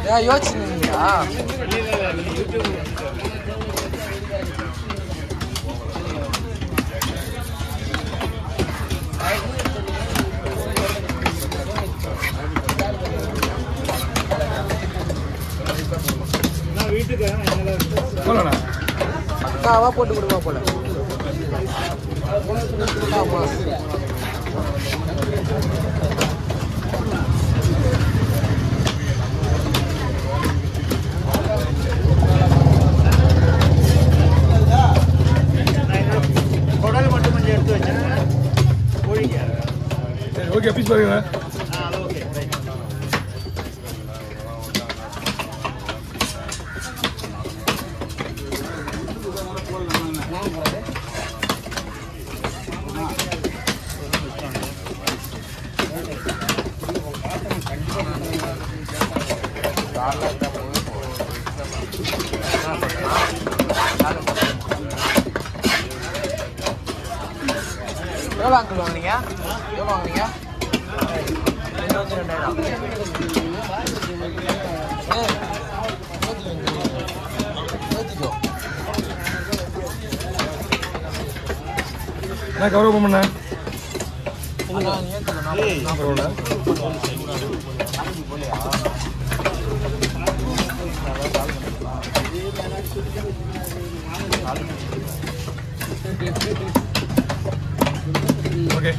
ஏன் யோசிச்சுருந்தீங்களா போலண்ணா அக்காவா போட்டு கொடுப்பா போல ஆமா குடல் மட்டும் கொஞ்சம் எடுத்து வச்சேன் கோழிக்கு சரி ஓகே பீஸ் பாருங்க ஆ ஓகே ரைட் எவ்வளோ அங்கிள் வாங்குனீங்க எவ்வளோ வாங்குனீங்க இருபத்தி ரெண்டாயிரம் ஏய், நூத்தி ரெண்டு. நூத்திக்கோ. நான் கவர் ஓப்பன் பண்ணேன் அண்ணா, நீ ஏத்துக்கோ, நான் நான் பரவாயில்ல ஓகே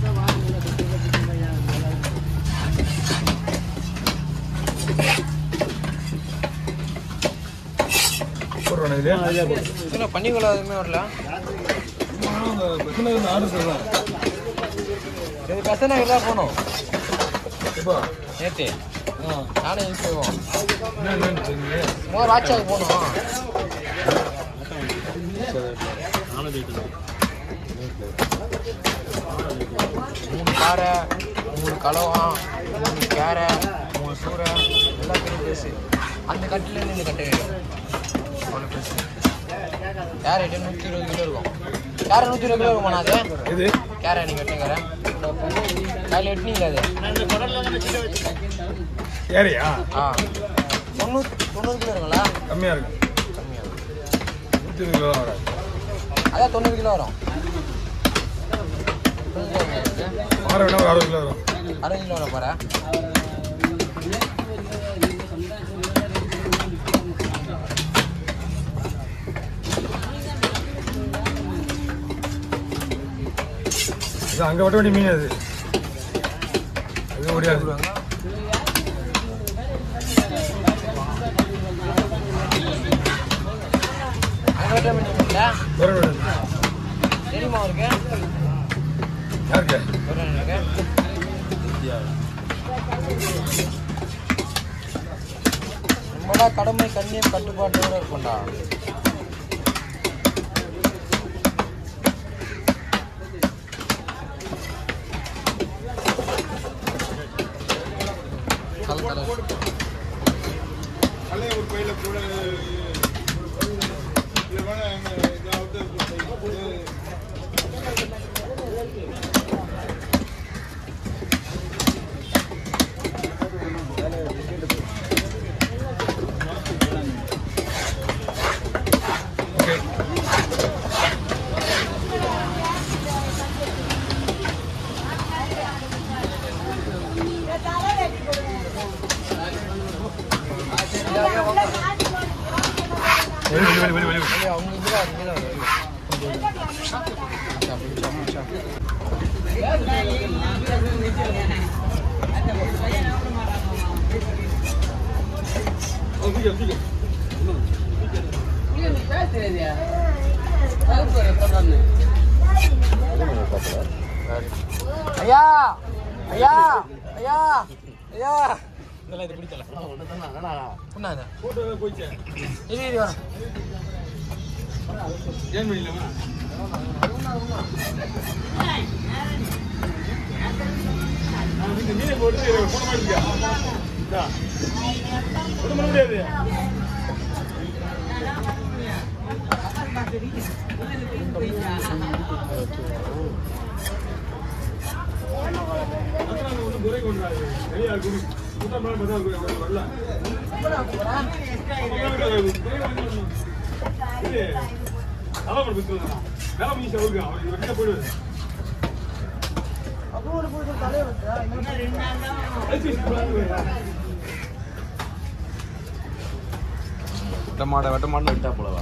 போடுறேன் இது என்ன பண்ணிக்கொள்ள எதுவுமே வரல அந்த பிரச்சனை ஆர்டர் சொல்லலாம் இது பெச நகர் தான் போகணும் எப்போ நேற்று ஆ நானும் யூஸ் போவோம் என்ன என்னன்னு சொன்னீங்க மோர் வாட்சாக்கு போகணும் மூணு காரை மூணு கலவம் மூணு கேரை மூணு சூறை எல்லாம் பெரிய பெருசு அந்த கட்டிலேருந்து இந்த கட்டு வேணும் அவ்வளோ பெருசு கேரை ரேட்டு நூற்றி இருபது கிலோ இருக்கும் கேரை நூற்றி இருபது கிலோ இருக்குமா அது இது கேரை நீங்கள் வெட்டிங்கிறேன் கையில் வெட்டினீங்க அது நான் இந்த குடல்ல தானே சின்ன வச்சேன் ஏரியா ஆ தொண்ணூறு தொண்ணூறு கிலோ இருக்குங்களா கம்மியாக இருக்கு கம்மியாக நூற்றி இருபது கிலோ வராது அதான் தொண்ணூறு கிலோ வரும் தொண்ணூறு கிலோ வருமா இதுக்கு? மாற வேணா ஒரு அறுபது கிலோ வரும் அறுபது கிலோ வரும் பாரு இது அங்கே வெட்ட வேண்டிய மீன் அது அது முடியாது அங்கே வெட்ட பண்ணிங்களா வர வேண்டியது தெரியுமா அவருக்கு யாருக்கு ஒரு எனக்கு நம்மளா கடமை கண்ணியம் கட்டுப்பாட்டோட இருக்கும்டா கல் கலர் ஓகே வெளி வெளி வெளி வெளி வெளி இல்லையா, அவங்க இங்கே தான் இங்கே தான் வரும். அப்படி சமைச்சா. ஐயா ஐயா ஐயா ஐயா இதெல்லாம் இது பிடிக்கல புண்ணாத போட்டோ போயிடுச்சு இரு இரு வரேன் ஏன் வெளியில இந்த மீனை போட்டு போன மாதிரி இருக்கியா இந்தா. ஒண்ணும் பண்ண முடியாது ஒன்றும் குறை கொண்டு வெளியே சுத்தம் பண்ண பார்த்தா இருக்கு, வரல. இது, நல்லா பண்ணு பிடிச்சிருந்தா. வேலை முடிஞ்சு அவருக்கு, அவர் இவர் வெளியே போயிடுவாரு. ஐசி போயிடுவாரு. வெட்ட மாட வெட்ட மாடன்னு விட்டா போலவா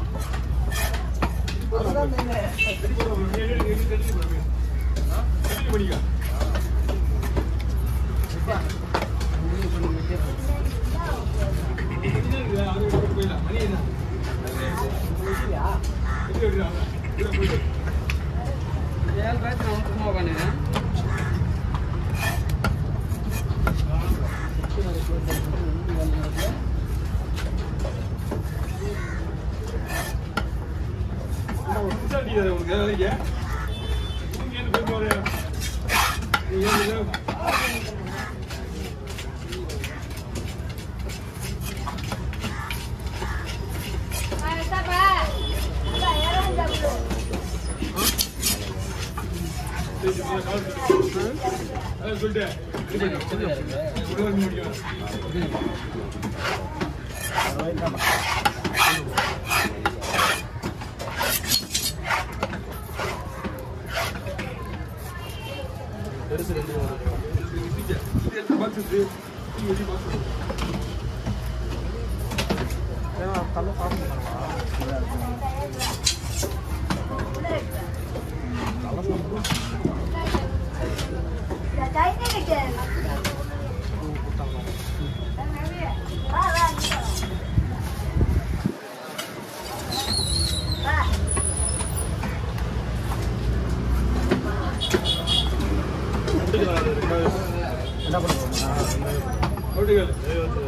சொல்லிட்டு என்ன பண்ணுவோம் அப்படியே